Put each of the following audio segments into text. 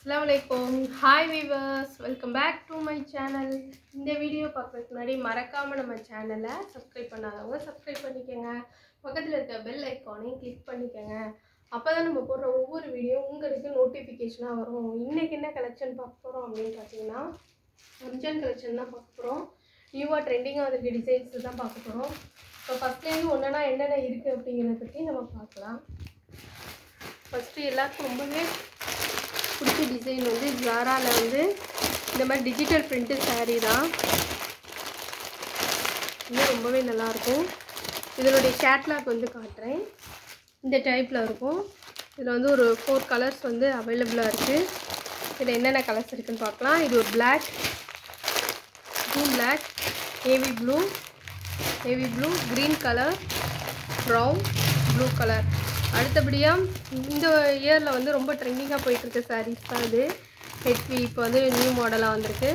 அஸ்ஸலாமு அலைக்கும் hi viewers welcome back to my channel இந்த வீடியோ பார்க்கறதுக்கு முன்னாடி மறக்காமல் நம்ம சேனலை சப்ஸ்கிரைப் பண்ணாதவங்க சப்ஸ்கிரைப் பண்ணிக்கோங்க பக்கத்தில் இருக்க பெல் ஐக்கானையும் கிளிக் பண்ணிக்கோங்க அப்போ தான் நம்ம போடுற ஒவ்வொரு வீடியோ உங்களுக்கு நோட்டிஃபிகேஷனாக வரும் இன்றைக்கி என்ன கலெக்ஷன் பார்க்க போகிறோம் அப்படின்னு பார்த்தீங்கன்னா ஒரிஜினல் கலெக்ஷன் தான் பார்க்க போகிறோம் நியூவாக ட்ரெண்டிங்காக இருக்க டிசைன்ஸ் தான் பார்க்க போகிறோம் இப்போ ஃபஸ்ட்லேருந்து ஒன்றுனா என்னென்ன இருக்குது அப்படிங்கிறத பற்றி நம்ம பார்க்கலாம் ஃபஸ்ட்டு எல்லாருக்கும் ரொம்பவே பிடிச்ச டிசைன் வந்து ஜாராவில் வந்து இந்த மாதிரி டிஜிட்டல் பிரிண்ட்டு saree தான் இன்னும் ரொம்பவே நல்லாயிருக்கும் இதனுடைய கேட்லாக் வந்து காட்டுறேன் இந்த டைப்பில் இருக்கும் இதில் வந்து ஒரு ஃபோர் கலர்ஸ் வந்து அவைலபிளாக இருக்குது இதில் என்னென்ன கலர்ஸ் இருக்குன்னு பார்க்கலாம் இது ஒரு black blue black navy blue navy blue green colour brown blue colour அடுத்தபடியாக இந்த இயரில் வந்து ரொம்ப ட்ரெண்டிங்காக போயிட்டுருக்க சாரீஸ் தான் இது ஹெச்பி இப்போ வந்து நியூ மாடலாக வந்திருக்கு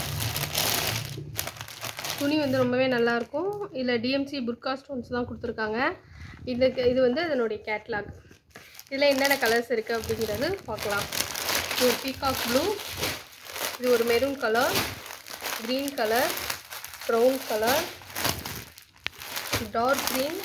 துணி வந்து ரொம்பவே நல்லாயிருக்கும் இதில் டிஎம்சி புர்கா ஸ்டோன்ஸ் தான் கொடுத்துருக்காங்க இதுக்கு இது வந்து அதனுடைய கேட்லாக் இதில் என்னென்ன கலர்ஸ் இருக்குது அப்படிங்கிறது பார்க்கலாம் இது ஒரு பீகாக் ப்ளூ இது ஒரு maroon colour green colour brown colour dark green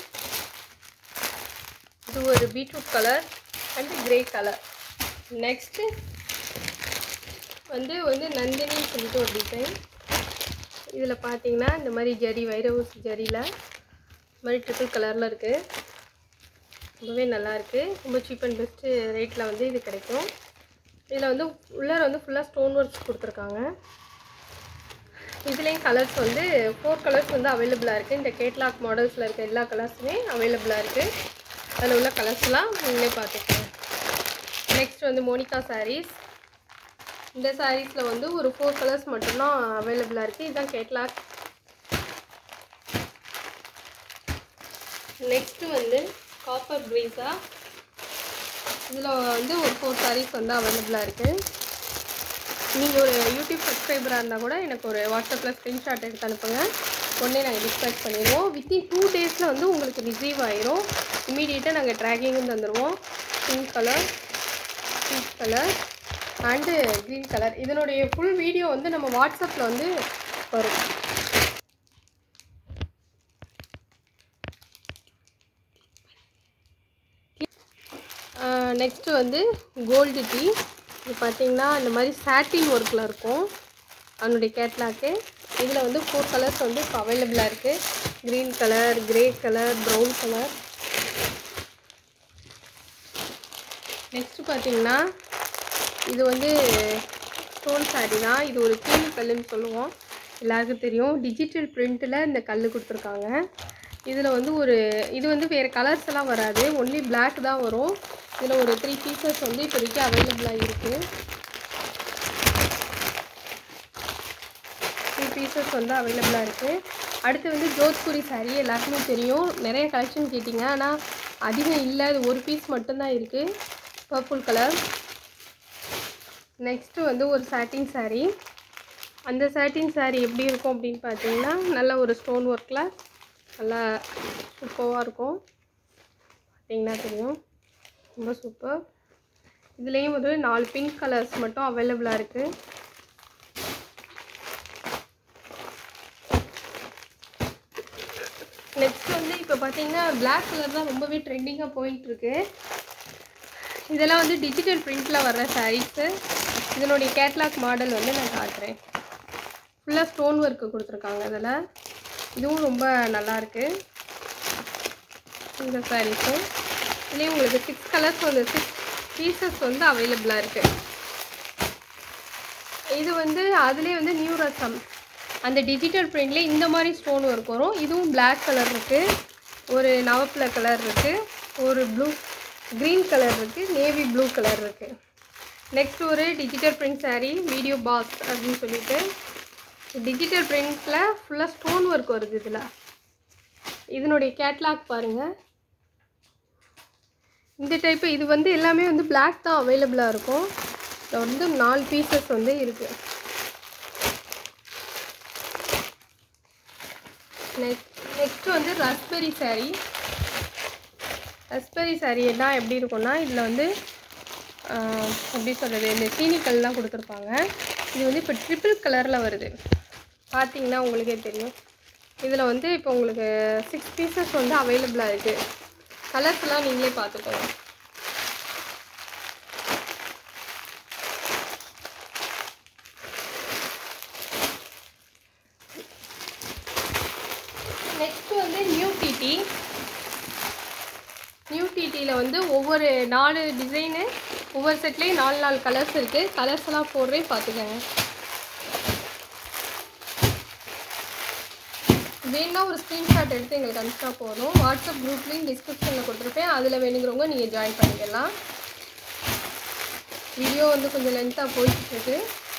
இது ஒரு beetroot colour and grey colour next வந்து வந்து நந்தினின்னு சொல்லிட்டு ஒரு டிசைன் இதில் பார்த்தீங்கன்னா இந்த மாதிரி ஜரி வைரவுஸ் ஜரியில் இந்த மாதிரி ட்ரிபிள் கலரில் இருக்குது ரொம்பவே நல்லா இருக்குது ரொம்ப சீப் அண்ட் பெஸ்ட்டு ரேட்டில் வந்து இது கிடைக்கும் இதில் வந்து உள்ளார வந்து ஃபுல்லாக ஸ்டோன் ஒர்க்ஸ் கொடுத்துருக்காங்க இதுலேயும் கலர்ஸ் வந்து ஃபோர் கலர்ஸ் வந்து அவைலபிளாக இருக்குது இந்த கேட்லாக் மாடல்ஸில் இருக்க எல்லா கலர்ஸுமே அவைலபிளாக இருக்குது அதில் உள்ள கலர்ஸ்லாம் நீங்களே பார்த்துக்கோங்க நெக்ஸ்ட் வந்து மோனிகா சாரீஸ் இந்த சாரீஸில் வந்து ஒரு ஃபோர் கலர்ஸ் மட்டும்தான் அவைலபிளாக இருக்குது இதுதான் கேட்லாக் நெக்ஸ்ட்டு வந்து காப்பர் ப்ரீஸா இதில் வந்து ஒரு ஃபோர் சாரீஸ் வந்து அவைலபிளாக இருக்குது நீங்கள் ஒரு யூடியூப் சப்ஸ்கிரைபராக இருந்தால் கூட எனக்கு ஒரு வாட்ஸ்அப்பில் ஸ்க்ரீன்ஷாட் எடுத்து அனுப்புங்க உடனே நாங்கள் டிஸ்பேச் பண்ணிடுவோம் வித்தின் டூ டேஸில் வந்து உங்களுக்கு ரிசீவ் ஆயிரும் இமீடியட்டாக நாங்கள் ட்ராக்கிங்கும் தந்துடுவோம் pink colour pink colour and green colour இதனுடைய ஃபுல் வீடியோ வந்து நம்ம வாட்ஸ்அப்பில் வந்து வரும் நெக்ஸ்ட்டு வந்து கோல்டு டீ இது பார்த்தீங்கன்னா இந்த மாதிரி சாட்டின் ஒர்க்கில் இருக்கும் அதனுடைய கேட்லாக்கு இதில் வந்து ஃபோர் கலர்ஸ் வந்து இப்போ அவைலபிளாக இருக்குது green colour grey colour brown colour next பார்த்தீங்கன்னா இது வந்து ஸ்டோன் சாரி தான் இது ஒரு கீழ் கல்லுன்னு சொல்லுவோம் எல்லாருக்கும் தெரியும் டிஜிட்டல் பிரிண்ட்டில் இந்த கல் கொடுத்துருக்காங்க இதில் வந்து ஒரு இது வந்து வேறு கலர்ஸ் எல்லாம் வராது ஒன்லி Black தான் வரும் இதில் ஒரு த்ரீ பீசஸ் வந்து இப்போதைக்கு அவைலபிளாக இருக்குது த்ரீ பீசஸ் வந்து அவைலபிளாக இருக்குது அடுத்து வந்து ஜோத்பூரி saree எல்லாருக்குமே தெரியும் நிறைய கலெக்ஷன் கேட்டிங்க ஆனால் அதிகம் இல்லை இது ஒரு பீஸ் மட்டும்தான் இருக்குது பர்பிள் கலர் நெக்ஸ்ட்டு வந்து ஒரு சாட்டின் saree அந்த சாட்டின் saree எப்படி இருக்கும் அப்படின்னு பார்த்தீங்கன்னா நல்ல ஒரு ஸ்டோன் ஒர்க்கில் நல்லா சூப்பராக இருக்கும் பார்த்தீங்கன்னா தெரியும் ரொம்ப சூப்பர் இதுலேயும் ஒரு நாலு பிங்க் கலர்ஸ் மட்டும் அவைலபிளாக இருக்குது நெக்ஸ்ட் வந்து இப்போ பார்த்தீங்கன்னா Black கலர் தான் ரொம்பவே ட்ரெண்டிங்காக போயிட்டுருக்கு இதெல்லாம் வந்து டிஜிட்டல் பிரிண்டில் வர்ற சாரீஸு இதனுடைய கேட்லாக் மாடல் வந்து நான் காட்டுறேன் ஃபுல்லாக ஸ்டோன் ஒர்க்கு கொடுத்துருக்காங்க அதில் இதுவும் ரொம்ப நல்லாயிருக்கு இந்த சாரீஸும் இதுலேயும் உங்களுக்கு சிக்ஸ் கலர்ஸ் வந்து சிக்ஸ் பீசஸ் வந்து அவைலபிளாக இருக்குது இது வந்து அதுலேயே வந்து நியூ ரசம் அந்த டிஜிட்டல் பிரிண்ட்லேயே இந்த மாதிரி ஸ்டோன் ஒர்க் வரும் இதுவும் Black கலர் இருக்குது ஒரு நவப்பில கலர் இருக்குது ஒரு ப்ளூ க்ரீன் கலர் இருக்குது நேவி ப்ளூ கலர் இருக்குது நெக்ஸ்ட் ஒரு digital print saree video box அப்படின்னு சொல்லிட்டு டிஜிட்டல் பிரிண்ட்டில் ஃபுல்லாக ஸ்டோன் ஒர்க் வருது இதில் இதனுடைய கேட்லாக் பாருங்கள் இந்த டைப்பு இது வந்து எல்லாமே வந்து Black தான் அவைலபிளாக இருக்கும் இதில் வந்து நாலு பீசஸ் வந்து இருக்குது நெக்ஸ்ட் நெக்ஸ்ட் வந்து ரஸ்பெரி saree ரஸ்பெரி saree எல்லாம் எப்படி இருக்கும்னா இதில் வந்து ஆஹ், எப்படி சொல்கிறது இந்த சீனிக்கல்லாம் கொடுத்துருப்பாங்க இது வந்து இப்போ ட்ரிபிள் கலரில் வருது பார்த்தீங்கன்னா உங்களுக்கே தெரியும் இதில் வந்து இப்போ உங்களுக்கு சிக்ஸ் பீசஸ் வந்து அவைலபிளாக இருக்குது கலர்ஸ்லாம் நீங்களே பார்த்துக்கோங்க நெக்ஸ்ட் வந்து நியூ டிடி நியூ டிடியில் வந்து ஒவ்வொரு நாலு டிசைனு ஒவ்வொரு செட்லேயும் நாலு நாலு கலர்ஸ் இருக்குது கலர்ஸ் எல்லாம் போடுறேன் பார்த்துக்கோங்க வேணும்னா ஒரு ஸ்க்ரீன்ஷாட் எடுத்து எங்களுக்கு அனுப்பிச்சா போதும் வாட்ஸ்அப் குரூப்லேயும் டிஸ்கிரிப்ஷனில் கொடுத்துருப்பேன் அதில் வேணுங்கிறவங்க நீங்கள் ஜாயின் பண்ணிக்கலாம் வீடியோ வந்து கொஞ்சம் லென்த்தாக போயிட்டுருக்கு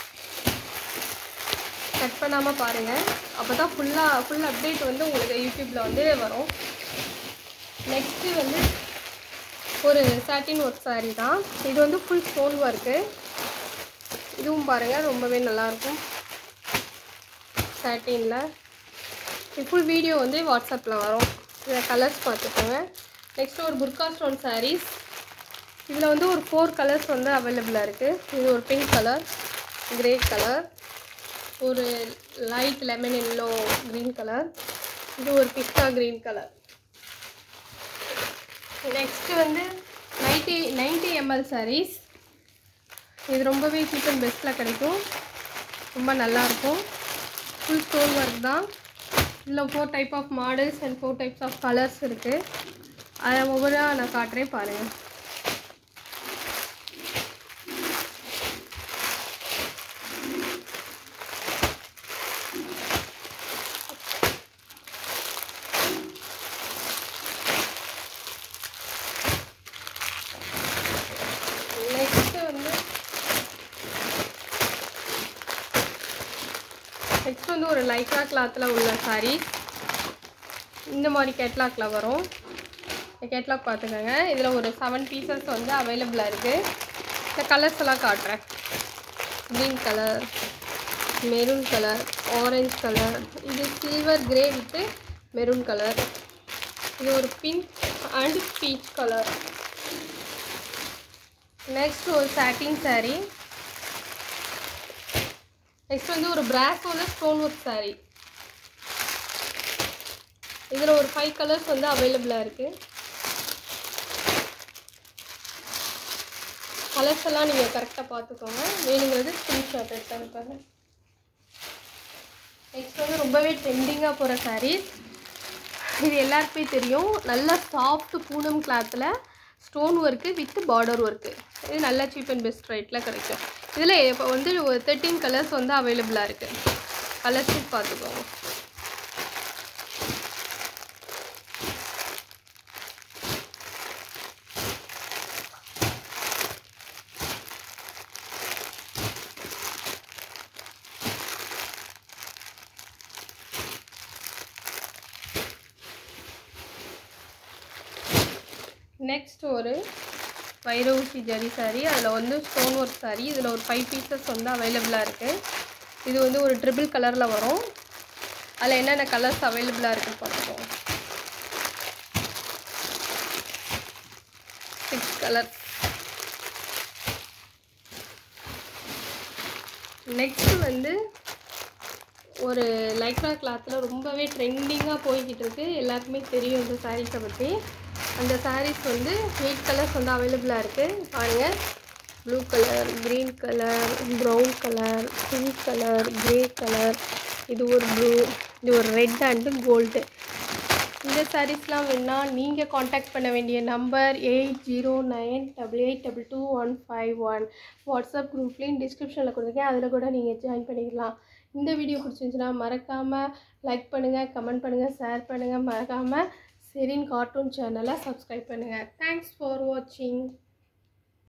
கட் பண்ணாமல் பாருங்கள் அப்போ தான் ஃபுல்லாக ஃபுல் அப்டேட் வந்து உங்களுக்கு யூடியூப்பில் வந்து வரும் நெக்ஸ்ட்டு வந்து ஒரு சாட்டின் ஒர்க் saree தான் இது வந்து ஃபுல் ஸ்டோன் ஒர்க்கு இதுவும் பாருங்கள் ரொம்பவே நல்லாயிருக்கும் சாட்டினில் இது ஃபுல் வீடியோ வந்து வாட்ஸ்அப்பில் வரும் இதில் கலர்ஸ் பார்த்துக்கோங்க நெக்ஸ்ட் ஒரு புர்கா ஸ்டோன் sarees இதில் வந்து ஒரு ஃபோர் கலர்ஸ் வந்து அவைலபிளாக இருக்குது இது ஒரு பிங்க் கலர் கிரே கலர் ஒரு light lemon yellow green colour இது ஒரு பிஸ்தா க்ரீன் கலர் நெக்ஸ்ட்டு வந்து நைன்ட்டி நைன்ட்டி எம்எல் sarees இது ரொம்பவே சீப் அண்ட் பெஸ்ட்டில் கிடைக்கும் ரொம்ப நல்லாயிருக்கும் ஃபுல் ஸ்டோன் ஒர்க் தான் இதில் four type of models and four types of colours இருக்குது அதை ஒவ்வொன்றா நான் காட்டுறேன் பாருங்கள் நெக்ஸ்ட்டு வந்து நெக்ஸ்ட் வந்து ஒரு லைக்ரா கிளாத்தில் உள்ள saree இந்த மாதிரி கேட்லாக்ல வரும் இந்த கேட்லாக் பார்த்துக்கோங்க இதில் ஒரு செவன் பீசஸ் வந்து அவைலபிளாக இருக்குது இந்த கலர்ஸ் எல்லாம் காட்டுறேன் green colour maroon colour orange colour இது silver grey with maroon colour இது ஒரு pink and peach colour next ஒரு சாட்டின் saree நெக்ஸ்ட் வந்து ஒரு பிராஸோட ஸ்டோன் ஒர்க் saree இதில் ஒரு ஃபைவ் கலர்ஸ் வந்து அவைலபிளாக இருக்குது கலர்ஸ் எல்லாம் நீங்கள் கரெக்டாக பார்த்துக்கோங்க வேணுங்கிறது ஸ்க்ரீன்ஷாட் எடுத்து அனுப்புங்க நெக்ஸ்ட் வந்து ரொம்பவே ட்ரெண்டிங்காக போகிற sarees இது எல்லாருக்குமே தெரியும் நல்ல சாஃப்ட் பூனம் கிளாத்தில் stone work with border work இது நல்ல சீப் அண்ட் பெஸ்ட் ரேட்டில் கிடைக்கும் இதில் இப்போ வந்து ஒரு தேர்ட்டீன் கலர்ஸ் வந்து அவைலபிளாக இருக்குது கலர் ஷீட் பார்த்துக்கோங்க நெக்ஸ்ட் ஒரு வைரவுசி ஜரி saree அதில் வந்து ஸ்டோன் ஒர்க் saree இதில் ஒரு ஃபைவ் பீசஸ் வந்து அவைலபிளாக இருக்குது இது வந்து ஒரு ட்ரிபிள் கலரில் வரும் அதில் என்னென்ன கலர்ஸ் அவைலபிளாக இருக்குன்னு பார்த்துக்கோங்க சிக்ஸ் கலர் நெக்ஸ்ட் வந்து ஒரு லைக்ரா கிளாத்தில் ரொம்பவே ட்ரெண்டிங்காக போய்கிட்டு இருக்கு எல்லாருக்குமே தெரியும் இந்த சாரீஸை பற்றி அந்த சாரீஸ் வந்து எயிட் கலர்ஸ் வந்து அவைலபிளாக இருக்குது பாருங்கள் blue colour green colour brown colour pink colour grey colour இது ஒரு ப்ளூ இது ஒரு ரெட் அண்டு கோல்டு இந்த சாரீஸ்லாம் வேணா நீங்கள் காண்டாக்ட் பண்ண வேண்டிய number eight zero nine double eight double two one five one WhatsApp குரூப்லேயும் டிஸ்கிரிப்ஷனில் கொடுத்துருக்கேன் அதில் கூட நீங்கள் ஜாயின் பண்ணிக்கலாம் இந்த வீடியோ பிடிச்சிருந்துச்சுன்னா மறக்காமல் லைக் பண்ணுங்கள் கமெண்ட் பண்ணுங்கள் ஷேர் பண்ணுங்கள் மறக்காமல் செரின் கார்ட்டூன் சேனலை சப்ஸ்கிரைப் பண்ணுங்கள் தேங்க்ஸ் ஃபார் வாட்சிங்